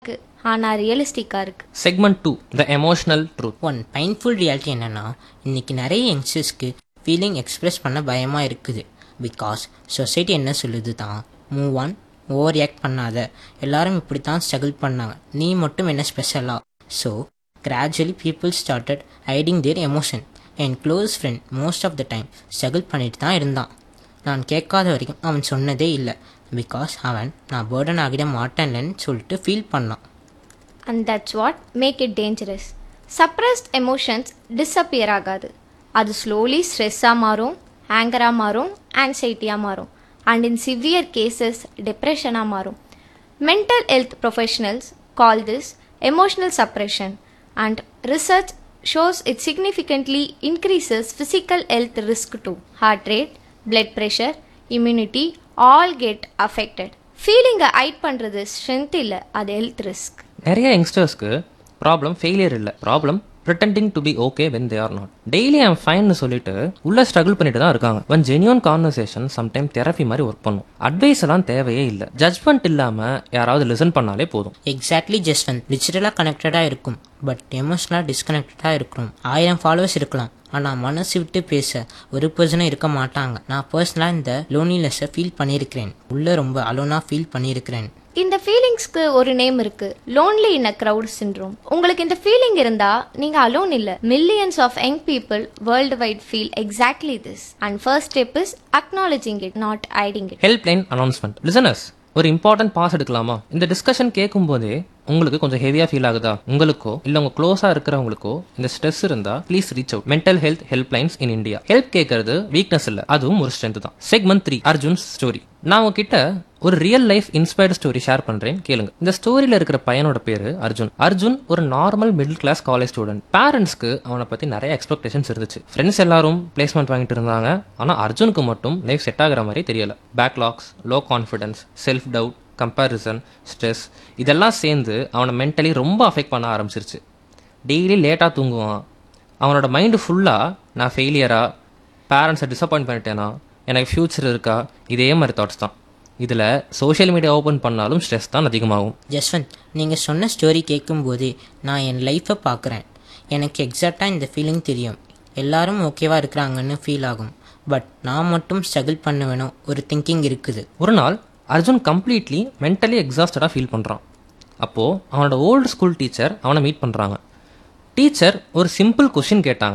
இருக்கு ஆனா ரியலிஸ்டிக்கா இருக்கு segment two the emotional truth one painful reality என்னன்னா இன்னைக்கு நிறைய யங்ஸ்டர்ஸ்க்கு ஃபீலிங் எக்ஸ்பிரஸ் பண்ண பயமாக இருக்குது பிகாஸ் சொசைட்டி என்ன சொல்லுது தான் மூவ் ஆன் ஓவர் ரியாக்ட் பண்ணாத எல்லாரும் இப்படி தான் ஸ்ட்ரகிள் பண்ணாங்க நீ மட்டும் என்ன ஸ்பெஷலா so gradually people started hiding their emotion என் close friend most of the time struggle பண்ணிட்டு தான் இருந்தான் நான் கேட்காத வரைக்கும் அவன் சொன்னதே இல்லை பிகாஸ் அவன் நான் பேர்டன் ஆகிட மாட்டேன்லன்னு சொல்லிட்டு ஃபீல் பண்ணான் and that's what make it dangerous suppressed emotions disappear ஆகாது அது ஸ்லோலி ஸ்ட்ரெஸ்ஸாக மாறும் ஆங்கராக மாறும் ஆங்ஸைட்டியாக மாறும் அண்ட் இன் சிவியர் கேசஸ் டிப்ரெஷனாக மாறும் mental health professionals call this emotional suppression and research shows it significantly increases physical health risk to heart rate blood pressure immunity all get affected ஃபீலிங்கை ஹைட் பண்ணுறது ஸ்ட்ரென்த் இல்லை அது health risk நிறைய யங்ஸ்டர்ஸ்க்கு problem failure இல்லை problem pretending to B okay when they are not daily I'm ஃபைன்னு சொல்லிட்டு உள்ள ஸ்ட்ரகிள் பண்ணிட்டு தான் இருக்காங்க one genuine conversation sometime therapy மாதிரி ஒர்க் பண்ணும் அட்வைஸ் எல்லாம் தேவையே இல்லை ஜட்ஜ்மெண்ட் இல்லாம யாராவது லிசன் பண்ணாலே போதும் எக்ஸாக்ட்லி ஜஸ்ட் வந்து டிஜிட்டலாக கனெக்டடாக இருக்கும் பட் எமோஷனலாக டிஸ்கனெக்டடாக இருக்கும் ஆயிரம் ஃபாலோவர்ஸ் இருக்கலாம் ஆனால் மனசு விட்டு பேச ஒரு பர்சனும் இருக்க மாட்டாங்க நான் பர்சனலாக இந்த லோனினஸை ஃபீல் பண்ணியிருக்கிறேன் உள்ளே ரொம்ப அலோனாக ஃபீல் பண்ணியிருக்கிறேன் இந்த ஃபீலிங்ஸ்க்கு ஒரு நேம் இருக்கு lonely in a crowd syndrome உங்களுக்கு இந்த ஃபீலிங் இருந்தா நீங்க அலோன் இல்ல millions of young people world wide feel exactly this and first step is acknowledging it not hiding it help line announcement listeners ஒரு இம்பார்ட்டன்ட் பாஸ் எடுக்கலாமா இந்த discussion கேட்கும் போதே உங்களுக்கு கொஞ்சம் ஹெவியா ஃபீல் ஆகுதா உங்களுக்கோ இல்ல உங்க க்ளோஸா இருக்கிறவங்களுக்கோ இந்த ஸ்ட்ரெஸ் இருந்தா please reach out mental health help lines in India help கேட்கறது வீக்னஸ் இல்ல அதுவும் ஒரு ஸ்ட்ரென்த் தான் செக்மெண்ட் த்ரீ அர்ஜுன்ஸ் ஸ்டோரி நான் உங்ககிட்ட ஒரு real life inspired story share பண்றேன் கேளுங்க இந்த ஸ்டோரியில இருக்கிற பையனோட பேரு அர்ஜுன் அர்ஜுன் ஒரு normal middle class college student பேரண்ட்ஸ்க்கு அவனை பத்தி நிறைய எக்ஸ்பெக்டேஷன்ஸ் இருந்துச்சு ஃப்ரெண்ட்ஸ் எல்லாரும் பிளேஸ்மெண்ட் வாங்கிட்டு இருந்தாங்க ஆனா அர்ஜுனுக்கு மட்டும் லைஃப் செட் ஆகுற மாதிரி தெரியல backlogs low confidence self doubt comparison stress இதெல்லாம் சேர்ந்து அவனை மென்டலி ரொம்ப அஃபெக்ட் பண்ண ஆரம்பிச்சிருச்சு டெய்லி லேட்டாக தூங்குவான் அவனோட மைண்டு ஃபுல்லாக நான் ஃபெயிலியரா பேரண்ட்ஸை டிசப்பாயிண்ட் பண்ணிட்டேனா எனக்கு ஃப்யூச்சர் இருக்கா இதே மாதிரி தாட்ஸ் தான் இதில் சோஷியல் மீடியா ஓப்பன் பண்ணாலும் ஸ்ட்ரெஸ் தான் அதிகமாகும் ஜஸ்வந்த் நீங்கள் சொன்ன ஸ்டோரி கேட்கும்போதே நான் என் லைஃப்பை பார்க்குறேன் எனக்கு எக்ஸாக்டாக இந்த ஃபீலிங் தெரியும் எல்லாரும் ஓகேவாக இருக்கிறாங்கன்னு ஃபீல் ஆகும் பட் நான் மட்டும் ஸ்ட்ரகிள் பண்ணுவேனோ ஒரு திங்கிங் இருக்குது ஒரு நாள் அர்ஜுன் கம்ப்ளீட்லி மென்டலி எக்ஸாஸ்டடாக ஃபீல் பண்ணுறான் அப்போது அவனோட ஓல்டு ஸ்கூல் டீச்சர் அவனை மீட் பண்ணுறாங்க டீச்சர் ஒரு சிம்பிள் கொஷின் கேட்டாங்க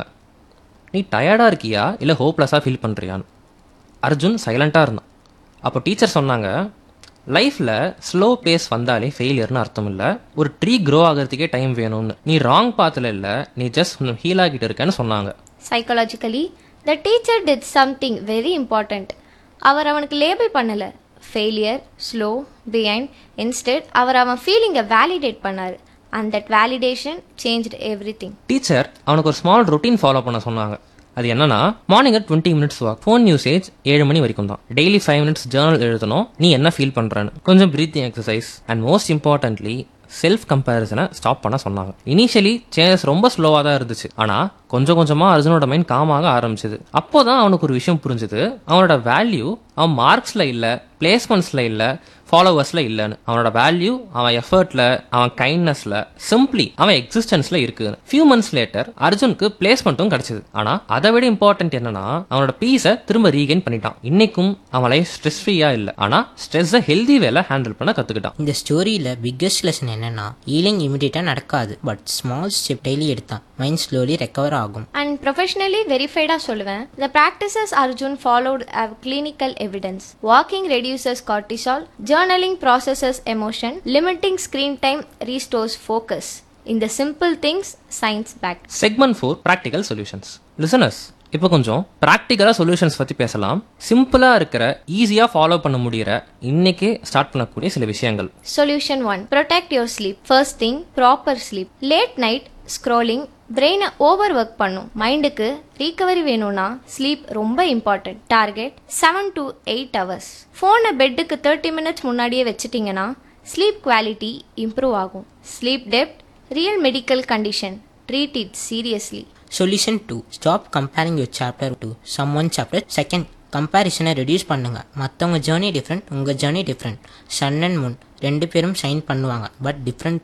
நீ டயர்டாக இருக்கியா இல்லை ஹோப்லெஸ்ஸாக ஃபீல் பண்ணுறியான்னு அர்ஜுன் சைலண்ட்டாக இருந்தான் அப்போ டீச்சர் சொன்னாங்க லைஃப்பில் ஸ்லோ பேஸ் வந்தாலே ஃபெயிலியர்னு அர்த்தம் இல்லை ஒரு ட்ரீ க்ரோ ஆகிறதுக்கே டைம் வேணும்னு நீ ராங் பாத்தில் இல்லை நீ ஜஸ்ட் ஹீல் ஆகிட்டு இருக்கேன்னு சொன்னாங்க psychologically the teacher did something very important அவர் அவனுக்கு லேபிள் பண்ணல ஃபெயிலியர் ஸ்லோ பிஹைண்ட் இன்ஸ்டெட் அவர் அவன் ஃபீலிங்கை வேலிடேட் பண்ணார் and that validation changed everything teacher அவனுக்கு ஒரு ஸ்மால் ரொட்டீன் ஃபாலோ பண்ண சொன்னாங்க அது என்னன்னா morning twenty minutes walk phone usage ஏழு மணி வரைக்கும் தான் டெய்லி ஃபைவ் மினிட்ஸ் ஜேர்னல் எழுதணும் நீ என்ன ஃபீல் பண்றேன்னு கொஞ்சம் breathing exercise and most importantly self கம்பேரிசனை ஸ்டாப் பண்ண சொன்னாங்க இனிஷியலி சேஞ்சஸ் ரொம்ப ஸ்லோவாக தான் இருந்துச்சு ஆனா கொஞ்சம் கொஞ்சமா அர்ஜுனோட மைண்ட் காமாக ஆரம்பிச்சது அப்போதான் அவனுக்கு ஒரு விஷயம் புரிஞ்சுது அவனோட வேல்யூ அவன் மார்க்ஸ்ல இல்ல பிளேஸ்மெண்ட்ஸ்ல இல்ல ஃபாலோவர்ஸ்ல இல்லைன்னு அவனோட வேல்யூ அவன் எஃபர்ட்ல அவன் கைண்ட்னஸ்ல சிம்பிளி அவன் எக்ஸிஸ்டன்ஸ்ல இருக்கு ஃபியூ மந்த்ஸ் லேட்டர் அர்ஜுனுக்கு பிளேஸ்மெண்ட்டும் கிடைச்சது ஆனா அதை விட இம்பார்ட்டன்ட் என்னன்னா அவனோட பீஸை திரும்ப ரீகெயின் பண்ணிட்டான் இன்னைக்கும் அவன் லைஃப் ஸ்ட்ரெஸ் ஃப்ரீயா இல்ல ஆனா ஸ்ட்ரெஸ்ஸை ஹெல்தி வேலை ஹேண்டில் பண்ண கத்துக்கிட்டான் இந்த ஸ்டோரியில் பிக்கஸ்ட் லெசன் என்னன்னா ஹீலிங் இமிடியேட்டாக நடக்காது பட் ஸ்மால் ஸ்டெப் டெய்லி எடுத்தான் மைண்ட் ஸ்லோலி ரெக்கவர் ஆகும் அண்ட் ப்ரொஃபஷனலி வெரிஃபைடாக சொல்லுவேன் the practices Arjun followed how clinical evidence walking reduces cortisol journaling processes emotion limiting screen time restores focus இந்த simple things science back segment four practical solutions listeners இப்போ கொஞ்சம் ப்ராக்டிக்கலாக solutions பற்றி பேசலாம் சிம்பிளாக இருக்கிற ஈஸியாக ஃபாலோ பண்ண முடிகிற இன்னைக்கே ஸ்டார்ட் பண்ணக்கூடிய சில விஷயங்கள் solution one protect your sleep first thing proper sleep late night scrolling பிரெயினை ஓவர் ஒர்க் பண்ணும் மைண்டுக்கு ரீகவரி வேணும்னா ஸ்லீப் ரொம்ப important target seven to eight hours ஃபோனை பெட்டுக்கு தேர்ட்டி மினிட்ஸ் முன்னாடியே வச்சிட்டிங்கன்னா ஸ்லீப் குவாலிட்டி இம்ப்ரூவ் ஆகும் ஸ்லீப் டெப்ட் real medical condition treat it seriously solution two stop comparing your chapter to someone chapter second கம்பேரிசனை reduce பண்ணுங்க மற்றவங்க ஜேர்னி டிஃப்ரெண்ட் உங்கள் journey different Sun and moon ரெண்டு பேரும் ஷைன் பண்ணுவாங்க பட் டிஃப்ரெண்ட்